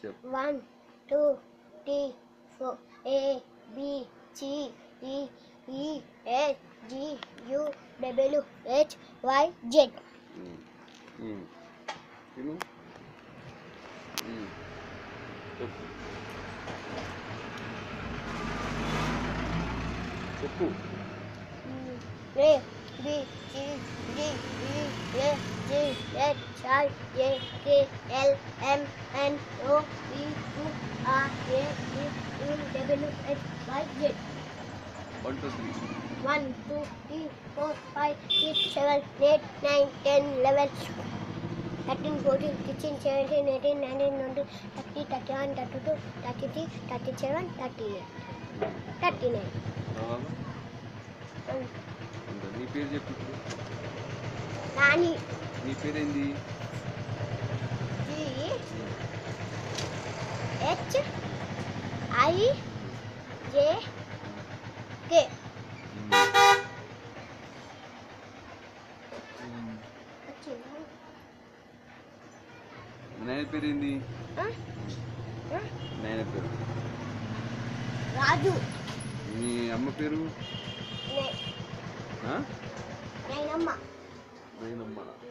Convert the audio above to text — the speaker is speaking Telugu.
చెప్పు one two three four A B C E E S G U W H Y Z um. Um. తిను ఉమ్. చెప్పు చెప్పు A B C D E F G H I J K L M N O P Q R S T U W H Y Z one two three one two three four five six seven eight nine ten eleven thirteen fourteen sixteen seventeen eighteen nineteen twenty thirty thirty one thirty two thirty three thirty seven thirty eight thirty nine తర్వాత అంతే నీ పేరు చెప్పు ఇప్పుడు నాని నీ పేరేంది G H I J K um. వచ్చిందా మీ నాయన పేరేంది ఆ? ఆ? నాయన పేరు రాజు మీ అమ్మ పేరు నే- ఆ? నేనమ్మ నాయనమ్మ